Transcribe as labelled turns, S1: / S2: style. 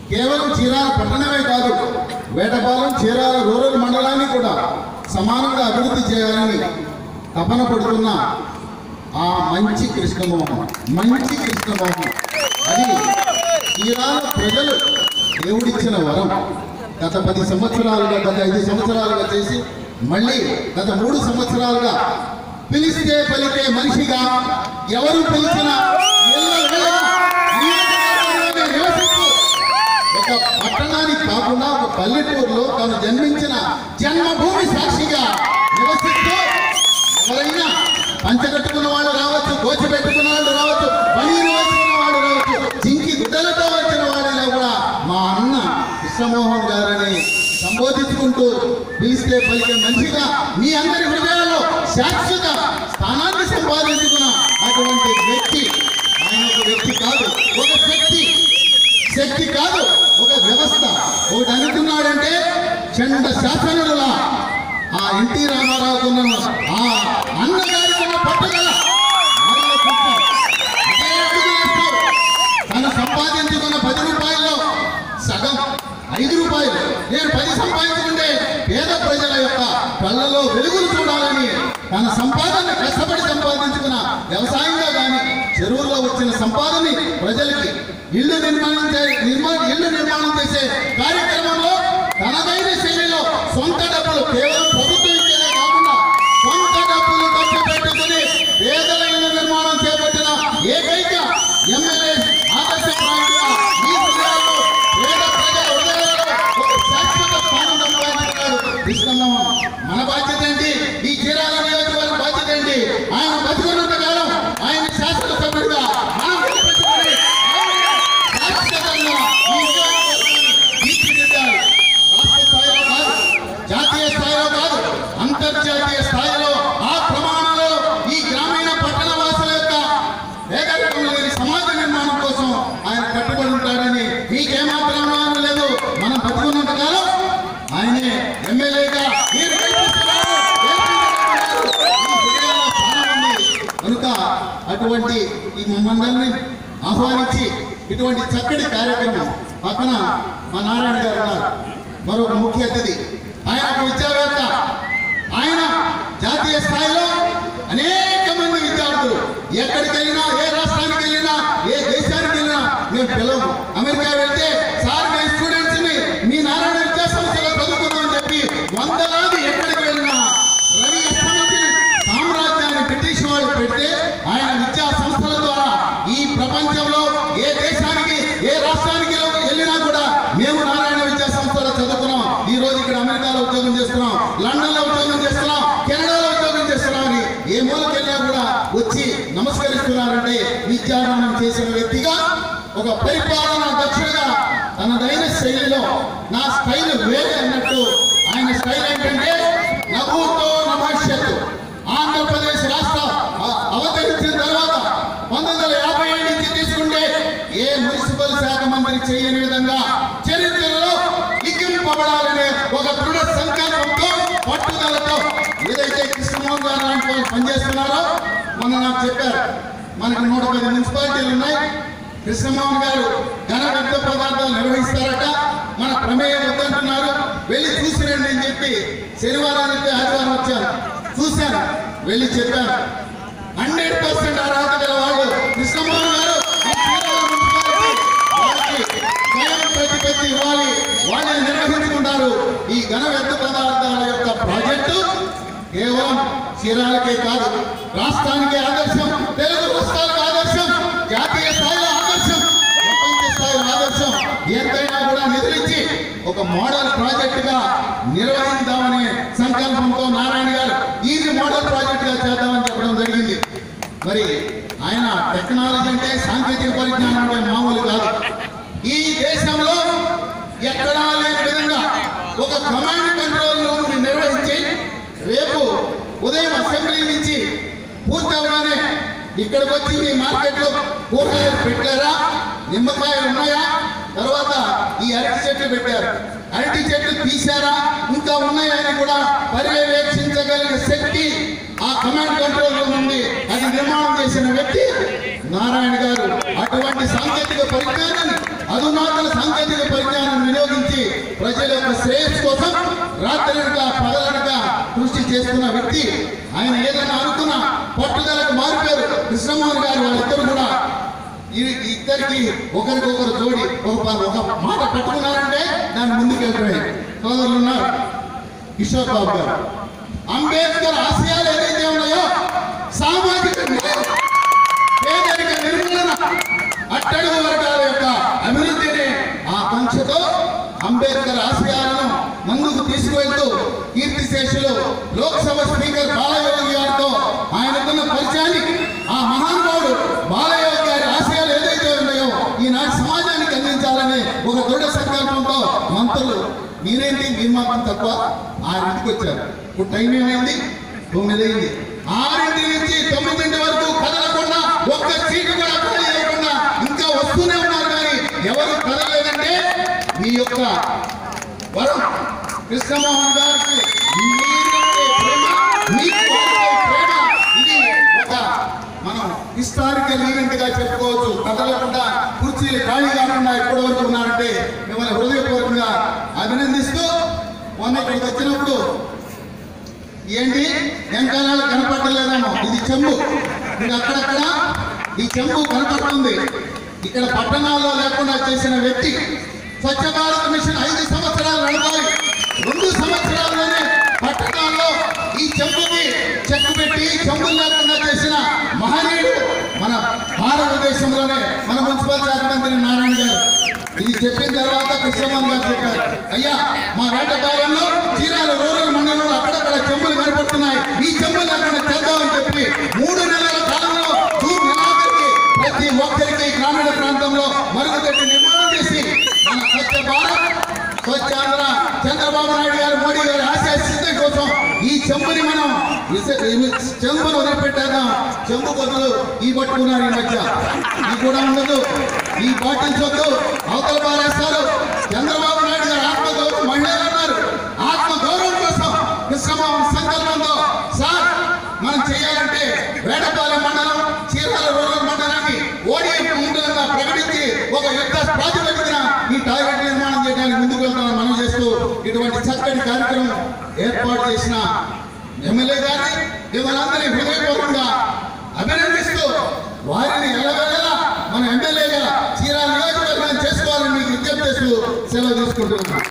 S1: కేవలం చీరాల పట్టణమే కాదు వేటపాలెం చీరాల రూరల్ మండలాన్ని కూడా సమానంగా అభివృద్ధి చేయాలని తపన పడుతున్న ఆ మంచి కృష్ణమోహన్ మంచి కృష్ణమోహన్ అది చీరాల ప్రజలు దేవుడిచ్చిన వరం గత పది సంవత్సరాలుగా గత ఐదు సంవత్సరాలుగా చేసి మళ్ళీ గత మూడు సంవత్సరాలుగా పిలిస్తే పలికే మనిషిగా ఎవరు పిలిచినా ఎల్లవేళలా నియోజకవర్గంలోనే నివసిస్తూ ఒక పట్టణానికి కాకుండా ఒక పల్లెటూరులో తాను జన్మించిన జన్మభూమి సాక్షిగా నివసిస్తూ ఎవరైనా పంచగట్టుకున్న వాళ్ళు రావచ్చు గోచి పెట్టుకున్న వాళ్ళు రావచ్చు పనీరు వచ్చిన వాళ్ళు రావచ్చు చింకి గుడ్డలతో వచ్చిన వాళ్ళలో కూడా మా అన్న కృష్ణమోహన్ గారని సంబోధించుకుంటూ పిలిస్తే పలికే మంచిగా మీ అందరి హృదయాల్లో శాశ్వత స్థానాన్ని సంపాదించుకున్న అటువంటి వ్యక్తి ఆయన ఒక వ్యక్తి కాదు ఒక శక్తి శక్తి కాదు ఒక వ్యవస్థ ఒకటి అనుకున్నాడంటే చండ శాసనుడులా ఆ ఎన్టీ రామారావు ఉన్న ఆ అన్నగారికి ఉన్న పట్టుదల ఆర్య కృష్ణ. అదే అడుగు వేస్తూ తను సంపాదించుకున్న పది రూపాయల్లో సగం ఐదు రూపాయలు నేను పది సంపాదించుకుంటే పేద ప్రజల యొక్క కళ్ళలో వెలుగులు చూడాలని తన సంపాదన కష్టపడి సంపాదించుకున్న వ్యవసాయంగా కానీ చెరువుల్లో వచ్చిన సంపాదనని ప్రజలకి ఇల్లు నిర్మాణం చే- నిర్మాణ ఇల్లు నిర్మాణం చేసే కార్యక్రమంలో తనదైన శైలిలో సొంత డబ్బులు కేవలం ప్రభుత్వం ఇచ్చేదే కాకుండా సొంత డబ్బులు ఖర్చు పెట్టుకుని పేదల ఇల్లు నిర్మాణం చేపట్టిన ఏకైక ఎమ్మెల్యే ఆదర్శప్రాయంగా ఈ జిల్లాలో పేద ప్రజల హృదయాల్లో ఒక శాశ్వత స్థానం సంపాదించాడు కృష్ణమోహన్ మన బాధ్యత ఏంటి ఈ చీరాల నియోజకవర్గ బాధ్యత ఏంటి ఆయన బతుకున్నంత కాలం ఆయన శాసనసభ్యుడిగా మనం నిలబెట్టుకొని ఆయన్ని శాశ్వతంగా ఈ నియోజకవర్గాన్ని తీర్చిదిద్దాలి. రాష్ట్ర స్థాయిలో కాదు జాతీయ స్థాయిలో కాదు అంతర్జాతీయ స్థాయిలో ఆ ప్రమాణాలు ఈ గ్రామీణ పట్టణ వాసుల యొక్క వేగరకం లేని సమాజ నిర్మాణం కోసం ఆయన కట్టుబడి ఉంటాడని మీకేమాత్రం అనుమానం లేదు మనం బతుకున్నంత కాలం ఆయనే ఎమ్మెల్యేగా మీరు గెలిపిస్తున్నారు, గెలిపించబోతున్నారు. ఈ హృదయాల్లో స్థానం ఉంది. కనుక అటువంటి ఈ మమ్మల్ని ఆహ్వానించి ఇటువంటి చక్కటి కార్యక్రమం పక్కన మా నారాయణ గారు ఉన్నారు మరొక ముఖ్య అతిథి ఆయన ఒక విద్యావేత్త ఆయన జాతీయ స్థాయిలో అనేక మంది విద్యార్థులు ఎక్కడికి వెళ్ళినా ఏ రాష్ట్రానికి వెళ్ళినా ఏ దేశానికి వెళ్ళినా మేము పిలవము అమెరికా వెళ్తే సార్ మీ స్టూడెంట్స్ ని మీ నారాయణ విద్యా సంస్థలో చదువుకుందామని చెప్పి వందలాది ఎక్కడికి వెళ్ళినా రవి అస్తమించి సామ్రాజ్యాన్ని బ్రిటిష్ వాళ్ళు పెడితే ఆయన విద్యా సంస్థల ద్వారా ఈ ప్రపంచంలో ఏ దేశానికి ఏ రాష్ట్రానికి వెళ్ళినా కూడా మేము నారాయణ విద్యా సంస్థలో చదువుకున్నాం ఈ రోజు ఇక్కడ అమెరికాలో ఉద్యోగం చేస్తున్నాం లండన్ లో ఉద్యోగం చేస్తున్నాం కెనడాలో ఉద్యోగం చేస్తున్నాం అని ఏ మూలకెళ్ళినా కూడా వచ్చి నమస్కరిస్తున్నారంటే విద్యాదానం చేసిన వ్యక్తిగా ఒక పరిపాలనా దక్షుడిగా తనదైన శైలిలో నా స్టైల్ వేరే అన్నట్టు ఆయన స్టైల్ ఏంటంటే నవ్వుతో నమస్యత్తు ఆంధ్రప్రదేశ్ రాష్ట్ర అ- అవతరించిన తర్వాత పంతొమ్మిది వందల యాభై ఏడు నుంచి తీసుకుంటే ఏ మున్సిపల్ శాఖ మంత్రి చేయని విధంగా చరిత్రలో లిఖింపబడాలనే ఒక దృఢ సంకల్పంతో పట్టుదలతో ఏదైతే కృష్ణమోహన్ గారు లాంటి వాళ్ళు పనిచేస్తున్నారో మొన్న నాకు చెప్పారు మనకు నూట పది మున్సిపాలిటీలు ఉన్నాయి కృష్ణమోహన్ గారు ఘన వ్యర్థ పదార్థాలు నిర్వహిస్తారట మన ప్రమేయం వద్దంటున్నారు వెళ్ళి చూసి రండి అని చెప్పి శనివారం అయితే ఆదివారం వచ్చాను చూశాను వెళ్ళి చెప్పాను హండ్రెడ్ పర్సెంట్ అర్హత గల వాళ్ళు కృష్ణమోహన్ గారు ఈ చీరాల మున్సిపాలిటీ వాళ్ళకి స్వయం ప్రతిపత్తి ఇవ్వాలి వాళ్ళని నిర్వహించుకుంటారు ఈ ఘన వ్యర్థ పదార్థాల యొక్క ప్రాజెక్టు కేవలం చీరాలకే కాదు రాష్ట్రానికి ఆదర్శం తెలుగు రాష్ట్రాలకు ఆదర్శం జాతీయ స్థాయిలో ఆదర్శం ప్రపంచ స్థాయిలో ఆదర్శం ఎంతైనా కూడా నిద్రించి ఒక మోడల్ ప్రాజెక్ట్ గా నిర్వహిద్దామనే సంకల్పంతో నారాయణ గారు ఇది మోడల్ ప్రాజెక్ట్ గా చేద్దామని చెప్పడం జరిగింది మరి ఆయన టెక్నాలజీ అంటే సాంకేతిక పరిజ్ఞానం అంటే మామూలు కాదు ఈ దేశంలో ఎక్కడా లేని విధంగా ఒక కమాండ్ కంట్రోల్ రూమ్ ని నిర్వహించి రేపు ఉదయం అసెంబ్లీ నుంచి పూర్తవగానే ఇక్కడికి వచ్చి మీ మార్కెట్లో కూరగాయలు పెట్టారా నిమ్మకాయలు ఉన్నాయా తర్వాత ఈ అరటి చెట్లు పెట్టారు అరటి చెట్లు తీశారా ఇంకా ఉన్నాయా అని కూడా పర్యవేక్షించగలిగే శక్తి ఆ కమాండ్ కంట్రోల్ రూమ్ ఉంది అది నిర్మాణం చేసిన వ్యక్తి నారాయణ గారు అటువంటి సాంకేతిక పరిజ్ఞానాన్ని అధునాతన సాంకేతిక పరిజ్ఞానం వినియోగించి ప్రజల యొక్క శ్రేయస్సు కోసం రాత్రనక పగలనక కృషి చేస్తున్న వ్యక్తి ఆయన ఏదైనా అనుకున్న పట్టుదలకు మారిపోయారు కృష్ణమోహన్ గారు వాళ్ళిద్దరు కూడా ఈ ఇద్దరికి ఒకరికొకరు జోడి ఒక ప- ఒక మాట పట్టుకున్నారంటే దాని ముందుకెళ్తాయి సోదరులు ఉన్నారు కిషోర్ బాబు గారు అంబేద్కర్ ఆశయాలు ఏదైతే ఉన్నాయో సామాజిక న్యాయం, పేదరిక నిర్మూలన అట్టడుగు వర్గాల యొక్క అభివృద్ధిని ఆ పంచతో అంబేద్కర్ ఆశయాలను ముందుకు తీసుకువెళ్తూ కీర్తిశేషులు లోక్సభ స్పీకర్ బాలయోగి గారితో ఆయనకున్న పరిచయాన్ని ఆ మహానుభావుడు బాలయోగి గారి ఆశయాలు ఏదైతే ఉన్నాయో ఈనాటి సమాజానికి అందించాలని ఒక దృఢ సంకల్పంతో మంత్రులు మీరేంటి మీరు మాత్రం తక్కువ ఆరింటికి వచ్చారు ఇప్పుడు టైం ఏమైంది తొమ్మిది అయింది ఆరింటి నుంచి తొమ్మిదింటి వరకు కదలకుండా ఒక్క సీటు కూడా ఖాళీ లేకుండా ఇంకా వస్తూనే ఉన్నారు కానీ ఎవరు కదలలేదంటే మీ యొక్క వరం కృష్ణమోహన్ గారికి మీరంటే ప్రేమ మీకు వారిపై ప్రేమ ఇది ఒక మనం హిస్టారికల్ ఈవెంట్ గా చెప్పుకోవచ్చు కదలకుండా కుర్చీలు ఖాళీ కాకుండా ఇప్పటి వరకు ఉన్నారంటే మిమ్మల్ని హృదయపూర్వకంగా అభినందిస్తూ మొన్న ఇక్కడికి వచ్చినప్పుడు ఏంటి వెంకనాలు కనపడలేదేమో ఇది చెంబు ఇది అక్కడక్కడ ఈ చెంబు కనపడుతుంది ఇక్కడ పట్టణాల్లో లేకుండా చేసిన వ్యక్తి స్వచ్ఛ భారత్ మిషన్ ఐదు సంవత్సరాలు నడపాలి రెండు సంవత్సరాల్లోనే పట్టణాల్లో ఈ చెంబుకి చెక్ పెట్టి చెంబు లేకుండా చేసిన మహనీయుడు మన భారతదేశంలోనే మన మున్సిపల్ శాఖ మంత్రి నారాయణ గారు ఇది చెప్పిన తర్వాత కృష్ణమోహన్ గారు చెప్పారు అయ్యా మా వేటపాలెంలో చీరాల రూరల్ మండలంలో అక్కడక్కడ చెంబులు కనపడుతున్నాయి ఈ చెంబులు లేకుండా చేద్దామని చెప్పి మూడు నెలల కాలంలో జూన్ నెలాఖరికి ప్రతి ఒక్కరికి గ్రామీణ ప్రాంతంలో మరుగుదొడ్డి నిర్మాణం చేసి మన స్వచ్ఛ భారత్ స్వచ్ఛ ఆంధ్ర చంద్రబాబు నాయుడు గారు మోడీ గారి ఆశయ సిద్ధం కోసం ఈ చెంబుని మనం విస- ఈ చెంబును వదిలిపెట్టేద్దాం చెంబు బదులు ఈ పట్టుకున్నారు ఈ మధ్య ఇది కూడా ఉండదు ఈ బాటిల్స్ వద్దు అవతల పారేస్తారు చంద్రబాబు నాయుడు గారు ఆత్మగౌరవం మహిళలు అన్నారు ఆత్మగౌరవం కోసం కృష్ణమోహన్ సంకల్పంతో సార్ మనం చేయాలంటే వేటపాలెం మండలం చీరాల రూరల్ మండలాన్ని ఓడిఎఫ్ మండలంగా ప్రకటించి ఒక యుద్ధ ప్రాతిపదికన ఈ టాయిలెట్ నిర్మాణం చేయడానికి ముందుకు వెళ్తామని మనం చేస్తూ ఇటువంటి చక్కటి కార్యక్రమం ఏర్పాటు చేసిన ఎమ్మెల్యే గారిని మిమ్మల్ని హృదయపూర్వకంగా అభినందిస్తూ వారిని ఎల్లవేళలా మన ఎమ్మెల్యేగా చీరాల నియోజకవర్గాన్ని చేసుకోవాలని మీకు విజ్ఞప్తి చేస్తూ సెలవు తీసుకుంటున్నాను